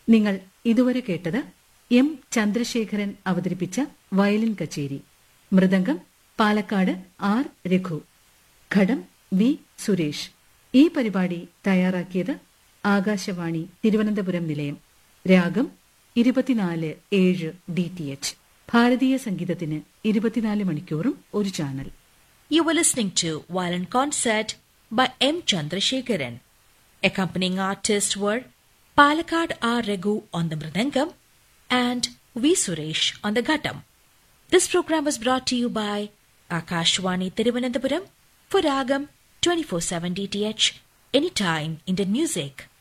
നിങ്ങൾ ഇതുവരെ കേട്ടത് എം ചന്ദ്രശേഖരൻ അവതരിപ്പിച്ച വയലിൻ കച്ചേരി മൃദംഗം പാലക്കാട് ആർ രഘു ഘടം വി സുരേഷ് ഈ പരിപാടി തയ്യാറാക്കിയത് ആകാശവാണി തിരുവനന്തപുരം നിലയം രാഗം ഇരുപത്തിനാല് ഏഴ് ഡി ടി എച്ച് ഭാരതീയ സംഗീതത്തിന് ഇരുപത്തിനാല് മണിക്കൂറും ഒരു channel You were listening to Violin Concert by M. Chandrasekharan. Accompanying artists were Palakkad R. Raghu on the Mridangam and V. Suresh on the Ghattam. This program was brought to you by Akashwani Tiruvananthapuram for Ragam 24-7 DTH, anytime Indian music.